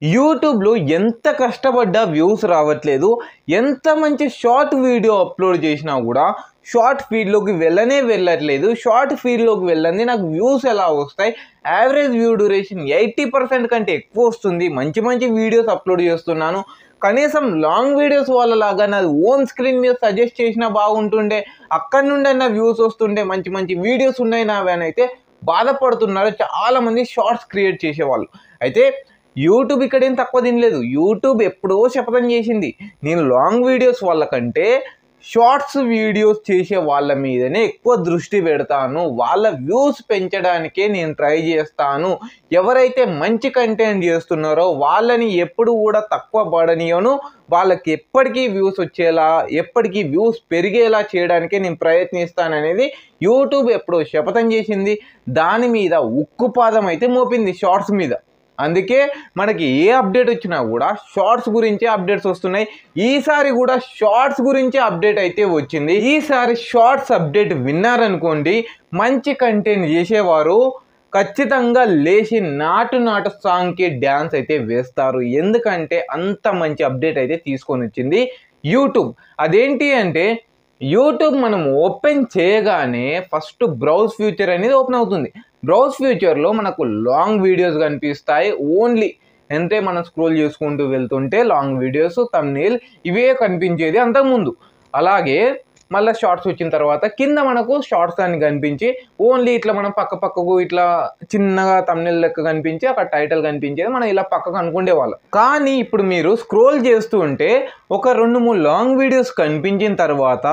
యూట్యూబ్లో ఎంత కష్టపడ్డా వ్యూస్ రావట్లేదు ఎంత మంచి షార్ట్ వీడియో అప్లోడ్ చేసినా కూడా షార్ట్ ఫీడ్లోకి వెళ్ళనే వెళ్ళట్లేదు షార్ట్ ఫీడ్లోకి వెళ్ళండి నాకు వ్యూస్ ఎలా వస్తాయి average view duration eighty percent కంటే ఎక్కువ వస్తుంది మంచి మంచి వీడియోస్ అప్లోడ్ చేస్తున్నాను కనీసం లాంగ్ వీడియోస్ వాళ్ళలాగా నాది ఓన్ స్క్రీన్ మీద సజెస్ట్ చేసినా బాగుంటుండే అక్కడి నుండి అయినా వ్యూస్ వస్తుండే మంచి మంచి వీడియోస్ ఉన్నాయి నావి అని అయితే బాధపడుతున్నారు చాలామంది షార్ట్స్ క్రియేట్ చేసేవాళ్ళు అయితే యూట్యూబ్ ఇక్కడ ఏం తక్కువ తినలేదు యూట్యూబ్ ఎప్పుడో శపథం చేసింది నేను లాంగ్ వీడియోస్ వాళ్ళకంటే షార్ట్స్ వీడియోస్ చేసే వాళ్ళ మీదనే ఎక్కువ దృష్టి పెడతాను వాళ్ళ వ్యూస్ పెంచడానికే నేను ట్రై చేస్తాను ఎవరైతే మంచి కంటెంట్ చేస్తున్నారో వాళ్ళని ఎప్పుడు కూడా తక్కువ పడనియను వాళ్ళకి ఎప్పటికీ వ్యూస్ వచ్చేలా ఎప్పటికీ వ్యూస్ పెరిగేలా చేయడానికే నేను ప్రయత్నిస్తాననేది యూట్యూబ్ ఎప్పుడో శపథం చేసింది దాని మీద ఉక్కుపాదం అయితే మోపింది షార్ట్స్ మీద అందుకే మనకి ఏ అప్డేట్ వచ్చినా కూడా షార్ట్స్ గురించే అప్డేట్స్ వస్తున్నాయి ఈసారి కూడా షార్ట్స్ గురించే అప్డేట్ అయితే వచ్చింది ఈసారి షార్ట్స్ అప్డేట్ విన్నారనుకోండి మంచి కంటెంట్ చేసేవారు ఖచ్చితంగా లేచి నాటు నాటు సాంగ్కి డ్యాన్స్ అయితే వేస్తారు ఎందుకంటే అంత మంచి అప్డేట్ అయితే తీసుకొని వచ్చింది యూట్యూబ్ అదేంటి అంటే యూట్యూబ్ మనం ఓపెన్ చేయగానే ఫస్ట్ బ్రౌజ్ ఫ్యూచర్ అనేది ఓపెన్ అవుతుంది బ్రౌజ్ ఫ్యూచర్లో మనకు లాంగ్ వీడియోస్ కనిపిస్తాయి ఓన్లీ అంటే మనం స్క్రోల్ చేసుకుంటూ వెళ్తుంటే లాంగ్ వీడియోస్ తమ్నేల్ ఇవే కనిపించేది అంతకుముందు అలాగే మళ్ళీ షార్ట్స్ వచ్చిన తర్వాత కింద మనకు షార్ట్స్ అని కనిపించి ఓన్లీ ఇట్లా మనం పక్క పక్కకు ఇట్లా చిన్నగా తమ్నెల్ లెక్క కనిపించి అక్కడ టైటిల్ కనిపించేది మనం ఇలా పక్కకు అనుకునే వాళ్ళం కానీ ఇప్పుడు మీరు స్క్రోల్ చేస్తూ ఉంటే ఒక రెండు మూడు లాంగ్ వీడియోస్ కనిపించిన తర్వాత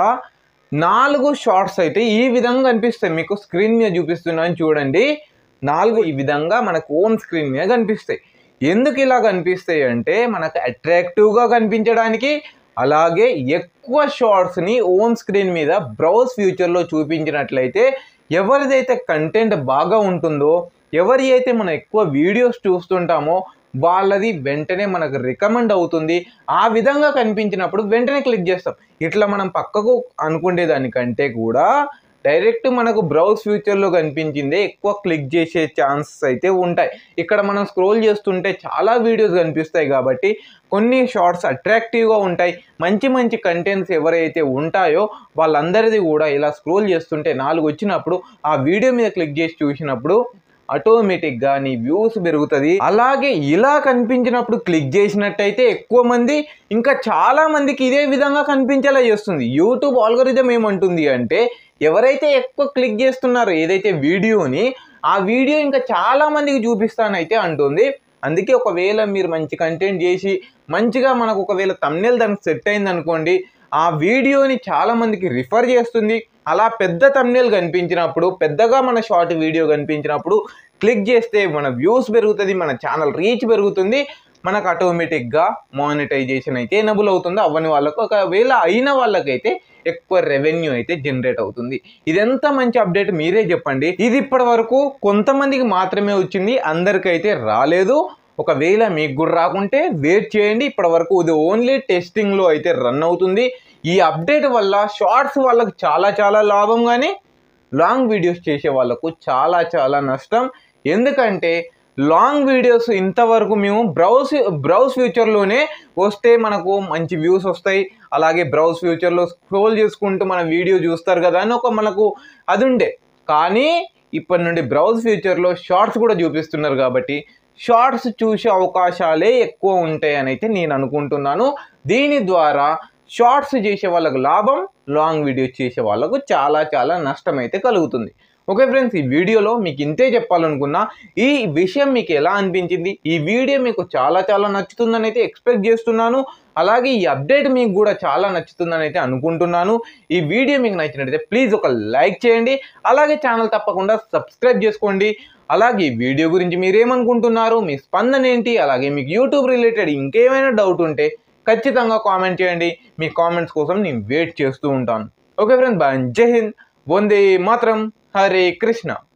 నాలుగు షార్ట్స్ అయితే ఈ విధంగా కనిపిస్తాయి మీకు స్క్రీన్ మీద చూపిస్తున్నాను చూడండి నాలుగు ఈ విధంగా మనకు ఓన్ స్క్రీన్ మీద కనిపిస్తాయి ఎందుకు ఇలా కనిపిస్తాయి అంటే మనకు అట్రాక్టివ్గా కనిపించడానికి అలాగే ఎక్కువ షార్ట్స్ని ఓన్ స్క్రీన్ మీద బ్రౌజ్ ఫ్యూచర్లో చూపించినట్లయితే ఎవరిదైతే కంటెంట్ బాగా ఉంటుందో ఎవరి అయితే మనం ఎక్కువ వీడియోస్ చూస్తుంటామో వాళ్ళది వెంటనే మనకు రికమెండ్ అవుతుంది ఆ విధంగా కనిపించినప్పుడు వెంటనే క్లిక్ చేస్తాం ఇట్లా మనం పక్కకు అనుకునే దానికంటే కూడా డైరెక్ట్ మనకు బ్రౌజ్ ఫ్యూచర్లో కనిపించిందే ఎక్కువ క్లిక్ చేసే ఛాన్సెస్ అయితే ఉంటాయి ఇక్కడ మనం స్క్రోల్ చేస్తుంటే చాలా వీడియోస్ కనిపిస్తాయి కాబట్టి కొన్ని షార్ట్స్ అట్రాక్టివ్గా ఉంటాయి మంచి మంచి కంటెంట్స్ ఎవరైతే ఉంటాయో వాళ్ళందరిది కూడా ఇలా స్క్రోల్ చేస్తుంటే నాలుగు వచ్చినప్పుడు ఆ వీడియో మీద క్లిక్ చేసి చూసినప్పుడు ఆటోమేటిక్గా నీ వ్యూస్ పెరుగుతుంది అలాగే ఇలా కనిపించినప్పుడు క్లిక్ చేసినట్టయితే ఎక్కువ మంది ఇంకా చాలా మందికి ఇదే విధంగా కనిపించేలా చేస్తుంది యూట్యూబ్ ఆల్గోరిథం ఏమంటుంది అంటే ఎవరైతే ఎక్కువ క్లిక్ చేస్తున్నారో ఏదైతే వీడియోని ఆ వీడియో ఇంకా చాలా మందికి చూపిస్తానైతే అంటుంది అందుకే ఒకవేళ మీరు మంచి కంటెంట్ చేసి మంచిగా మనకు ఒకవేళ తమ్నెల్ దానికి సెట్ అయింది అనుకోండి ఆ వీడియోని చాలా మందికి రిఫర్ చేస్తుంది అలా పెద్ద తమ్నేల్ కనిపించినప్పుడు పెద్దగా మన షార్ట్ వీడియో కనిపించినప్పుడు క్లిక్ చేస్తే మన వ్యూస్ పెరుగుతుంది మన ఛానల్ రీచ్ పెరుగుతుంది మనకు ఆటోమేటిక్గా మానిటైజేషన్ అయితే ఎనబుల్ అవుతుంది అవ్వని వాళ్ళకు ఒకవేళ అయిన వాళ్ళకైతే ఎక్కువ రెవెన్యూ అయితే జనరేట్ అవుతుంది ఇదెంత మంచి అప్డేట్ మీరే చెప్పండి ఇది ఇప్పటి వరకు కొంతమందికి మాత్రమే వచ్చింది అందరికైతే రాలేదు ఒకవేళ మీకు కూడా రాకుంటే వెయిట్ చేయండి ఇప్పటి వరకు ఇది ఓన్లీ టెస్టింగ్లో అయితే రన్ అవుతుంది ఈ అప్డేట్ వల్ల షార్ట్స్ వాళ్ళకు చాలా చాలా లాభం కానీ లాంగ్ వీడియోస్ చేసే వాళ్ళకు చాలా చాలా నష్టం ఎందుకంటే లాంగ్ వీడియోస్ ఇంతవరకు మేము బ్రౌజ్ బ్రౌజ్ ఫ్యూచర్లోనే వస్తే మనకు మంచి వ్యూస్ వస్తాయి అలాగే బ్రౌజ్ ఫ్యూచర్లో స్క్రోల్ చేసుకుంటూ మన వీడియో చూస్తారు కదా అని ఒక మనకు అది ఉండే కానీ ఇప్పటి నుండి బ్రౌజ్ ఫ్యూచర్లో షార్ట్స్ కూడా చూపిస్తున్నారు కాబట్టి షార్ట్స్ చూసే అవకాశాలే ఎక్కువ ఉంటాయని అయితే నేను అనుకుంటున్నాను దీని ద్వారా షార్ట్స్ చేసే వాళ్ళకు లాభం లాంగ్ వీడియోస్ చేసే వాళ్ళకు చాలా చాలా నష్టం అయితే కలుగుతుంది ఓకే ఫ్రెండ్స్ ఈ వీడియోలో మీకు ఇంతే చెప్పాలనుకున్నా ఈ విషయం మీకు ఎలా అనిపించింది ఈ వీడియో మీకు చాలా చాలా నచ్చుతుందని అయితే ఎక్స్పెక్ట్ చేస్తున్నాను అలాగే ఈ అప్డేట్ మీకు కూడా చాలా నచ్చుతుందని అయితే అనుకుంటున్నాను ఈ వీడియో మీకు నచ్చినట్టయితే ప్లీజ్ ఒక లైక్ చేయండి అలాగే ఛానల్ తప్పకుండా సబ్స్క్రైబ్ చేసుకోండి అలాగే ఈ వీడియో గురించి మీరేమనుకుంటున్నారు మీ స్పందన ఏంటి అలాగే మీకు యూట్యూబ్ రిలేటెడ్ ఇంకేమైనా డౌట్ ఉంటే ఖచ్చితంగా కామెంట్ చేయండి మీ కామెంట్స్ కోసం నేను వెయిట్ చేస్తూ ఉంటాను ఓకే ఫ్రెండ్స్ బాయ్ జై హింద్ వందే మాత్రం హరే కృష్ణ